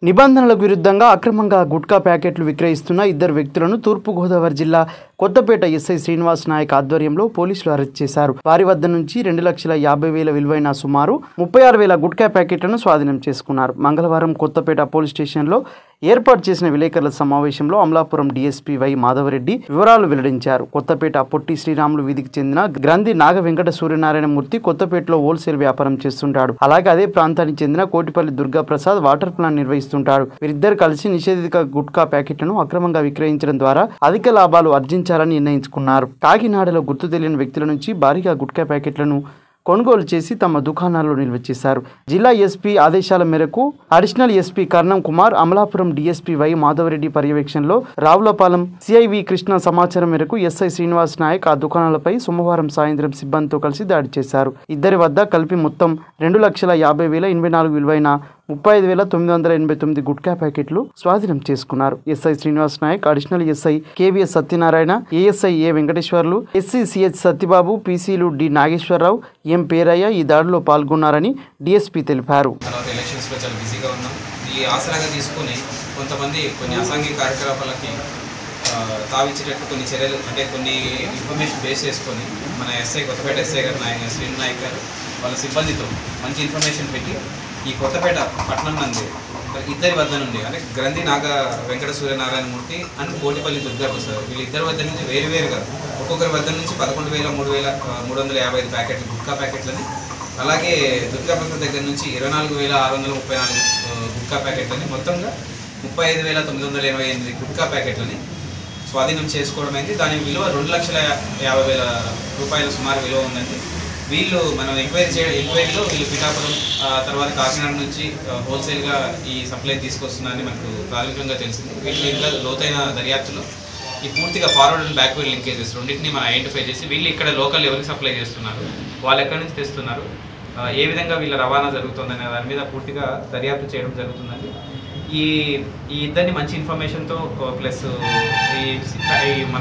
నిబంధనలకు విరుద్ధంగా అక్రమంగా గుట్కా ప్యాకెట్లు విక్రయిస్తున్న ఇద్దరు వ్యక్తులను తూర్పుగోదావరి జిల్లా కొత్తపేట ఎస్ఐ శ్రీనివాస్ నాయక్ ఆధ్వర్యంలో పోలీసులు అరెస్ట్ చేశారు వారి వద్ద నుంచి రెండు లక్షల యాభై వేల విలువైన సుమారు ముప్పై ఆరు వేల గుట్కా ప్యాకెట్లను స్వాధీనం చేసుకున్నారు మంగళవారం కొత్తపేట పోలీస్ స్టేషన్లో ఏర్పాటు చేసిన విలేకరుల సమావేశంలో అమలాపురం డీఎస్పీ వై మాధవరెడ్డి వివరాలు వెల్లడించారు కొత్తపేట పొట్టి శ్రీరాములు వీధికి చెందిన గ్రంథి నాగ వెంకట సూర్యనారాయణ మూర్తి కొత్తపేటలో హోల్సేల్ వ్యాపారం చేస్తుంటాడు అలాగే అదే ప్రాంతానికి చెందిన కోటిపల్లి దుర్గా ప్రసాద్ వాటర్ ప్లాంట్ నిర్వహిస్తుంటాడు వీరిద్దరు కలిసి నిషేధిత గుట్కా ప్యాకెట్లను అక్రమంగా విక్రయించడం ద్వారా అధిక లాభాలు ఆర్జించాలని నిర్ణయించుకున్నారు కాకినాడలో గుర్తు తెలియని వ్యక్తుల నుంచి భారీగా గుట్కా ప్యాకెట్లను కొనుగోలు చేసి తమ దుకాణాల్లో నిల్వ చేశారు జిల్లా ఎస్పీ ఆదేశాల మేరకు additional SP Karnam Kumar Amalapuram DSP Y Madhavareddy పర్యవేక్షణలో రావులపాలెం సిఐవి కృష్ణ సమాచారం మేరకు ఎస్ఐ శ్రీనివాస్ నాయక్ ఆ దుకాణాలపై సోమవారం సాయంత్రం సిబ్బందితో కలిసి దాడి చేశారు ఇద్దరి వద్ద కలిపి మొత్తం రెండు లక్షల యాభై వేల ఎనభై నాలుగు విలువైన ముప్పై ఐదు వేల తొమ్మిది వందల ఎనభై తొమ్మిది గుట్కా ప్యాకెట్లు స్వాధీనం చేసుకున్నారు SI Srinivas Nayak additional SI KVS Satyanarayana ASI A Venkateswarlu SC CH Satyababu పీసీలు డి నాగేశ్వరరావు ఎం పేరయ్య ఈ దాడిలో పాల్గొన్నారని డీఎస్పీ తెలిపారు తర్వాత ఎలక్షన్స్లో చాలా బిజీగా ఉన్నాం ఈ ఆసరాగా తీసుకొని కొంతమంది కొన్ని అసాంఘిక కార్యకలాపాలకి ఆ, తావిచ్చేటట్లు కొన్ని చర్యలు అంటే కొన్ని ఇన్ఫర్మేషన్ బేస్ చేసుకొని మన ఎస్ఐ కొత్తపేట ఎస్ఐ గారు నాయక్ శ్రీను నాయక్ గారు వాళ్ళ సిబ్బందితో మంచి ఇన్ఫర్మేషన్ పెట్టి ఈ కొత్తపేట పట్టణం నందు ఇద్దరి వద్ద నుండి అంటే గ్రంథి నాగ వెంకట సూర్యనారాయణ మూర్తి అండ్ కోటిపల్లి దుర్గా ప్రసాద్ వీళ్ళిద్దరి వద్ద నుంచి వేరు వేరుగా ఒక్కొక్కరి వద్ద నుంచి పదకొండు వేల మూడు వేల ఆ, మూడు వందల యాభై ఐదు ప్యాకెట్లు గుట్కా ప్యాకెట్లని అలాగే దుర్గా ప్రసాద్ దగ్గర నుంచి ఇరవై నాలుగు వేల ఆరు వందల ముప్పై నాలుగు ఆ, గుట్కా ప్యాకెట్లని మొత్తంగా ముప్పై ఐదు వేల తొమ్మిది వందల ఎనభై ఎనిమిది గుట్కా ప్యాకెట్లని స్వాధీనం చేసుకోవడం అయింది దాని విలువ రెండు లక్షల యాభై వేల రూపాయల సుమారు విలువ ఉందండి వీళ్ళు మనం ఎంక్వైరీ చే ఎంక్వైరీలో వీళ్ళు పిఠాపురం ఆ, తర్వాత కాకినాడ నుంచి ఆ, హోల్సేల్గా ఈ సప్లై తీసుకొస్తున్నారని మనకు ప్రాథమికంగా తెలిసింది వీళ్ళు ఇంకా లోతైన దర్యాప్తులో ఈ పూర్తిగా ఫార్వర్డ్ అండ్ బ్యాక్వర్డ్ లింకేజెస్ రెండింటిని మనం ఐడెంటిఫై చేసి వీళ్ళు ఇక్కడ లోకల్ ఎవరికి సప్లై చేస్తున్నారు వాళ్ళు ఎక్కడి నుంచి తెస్తున్నారు ఆ, ఏ విధంగా వీళ్ళ రవాణా జరుగుతుందనే దాని మీద పూర్తిగా దర్యాప్తు చేయడం జరుగుతుందండి ఈ ఈ ఇద్దరిని మంచి ఇన్ఫర్మేషన్తో ప్లస్ ఈ ఈ మన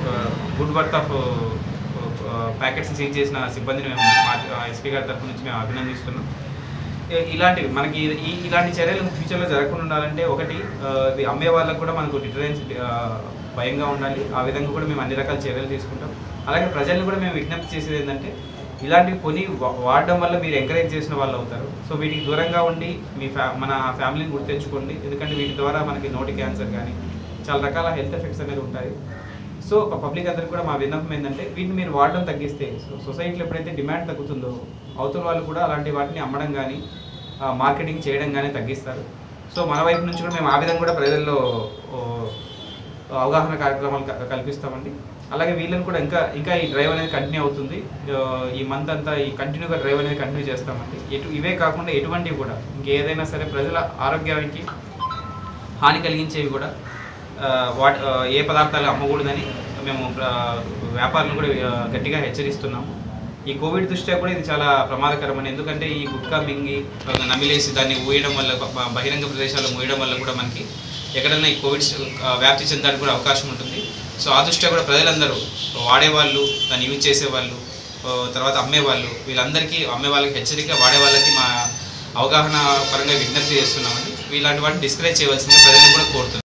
good worth of packets seize చేసిన సిబ్బందిని మేము మా ఎస్పీ గారి తరఫు నుంచి మేము అభినందిస్తున్నాం ఇ- ఇలాంటివి మనకి ఈ ఇలాంటి చర్యలు ఫ్యూచర్లో జరగకుండా ఉండాలంటే ఒకటి ఆ, ఇవి అమ్మే వాళ్ళకు కూడా మనకు డిటరెన్స్ భయంగా ఉండాలి ఆ విధంగా కూడా మేము అన్ని రకాల చర్యలు తీసుకుంటాం అలాగే ప్రజల్ని కూడా మేము విజ్ఞప్తి చేసేది ఏంటంటే ఇలాంటివి కొని వా- వాడడం వల్ల మీరు ఎంకరేజ్ చేసిన వాళ్ళు అవుతారు సో వీటికి దూరంగా ఉండి మీ ఫ్యా మన ఫ్యామిలీని గుర్తెచ్చుకోండి ఎందుకంటే వీటి ద్వారా మనకి నోటి క్యాన్సర్ కానీ చాలా రకాల హెల్త్ ఎఫెక్ట్స్ అనేది ఉంటాయి సో పబ్లిక్ అందరికి కూడా మా విన్నపం ఏంటంటే వీటిని మీరు వాడడం తగ్గిస్తే సో సొసైటీలో ఎప్పుడైతే డిమాండ్ తగ్గుతుందో అవతల వాళ్ళు కూడా అలాంటి వాటిని అమ్మడం కానీ మార్కెటింగ్ చేయడం కానీ తగ్గిస్తారు సో మన వైపు నుంచి కూడా మేము ఆ విధంగా కూడా ప్రజల్లో ఓ, అవగాహన కార్యక్రమాలు క- కల్పిస్తామండి అలాగే వీళ్ళని కూడా ఇంకా ఇంకా ఈ డ్రైవ్ అనేది కంటిన్యూ అవుతుంది ఆ, ఈ మంత్ అంతా ఈ కంటిన్యూగా డ్రైవ్ అనేది కంటిన్యూ చేస్తామండి ఎటు ఇవే కాకుండా ఎటువంటివి కూడా ఇంకేదైనా సరే ప్రజల ఆరోగ్యానికి హాని కలిగించేవి కూడా ఆ, వాట్ ఆ, ఏ పదార్థాలు అమ్మకూడదని మేము ఆ, వ్యాపారులను కూడా ఆ, గట్టిగా హెచ్చరిస్తున్నాము ఈ కోవిడ్ దృష్ట్యా కూడా ఇది చాలా ప్రమాదకరమని ఎందుకంటే ఈ గుట్కా మింగి ఆ, నమిలేసి దాన్ని ఊయడం వల్ల బ- బహిరంగ ప్రదేశాల్లో మూయడం వల్ల కూడా మనకి ఎక్కడైనా ఈ కోవిడ్ ఆ, వ్యాప్తి చెందడానికి కూడా అవకాశం ఉంటుంది సో ఆ దృష్ట్యా కూడా ప్రజలందరూ వాడేవాళ్ళు దాన్ని యూజ్ చేసేవాళ్ళు ఆ, తర్వాత అమ్మేవాళ్ళు వీళ్ళందరికీ అమ్మే వాళ్ళకి హెచ్చరిక వాడే వాళ్ళకి మా అవగాహన పరంగా విజ్ఞప్తి చేస్తున్నామండి ఇలాంటి వాటిని డిస్కరేజ్ చేయవలసింది ప్రజలను కూడా కోరుతున్నాం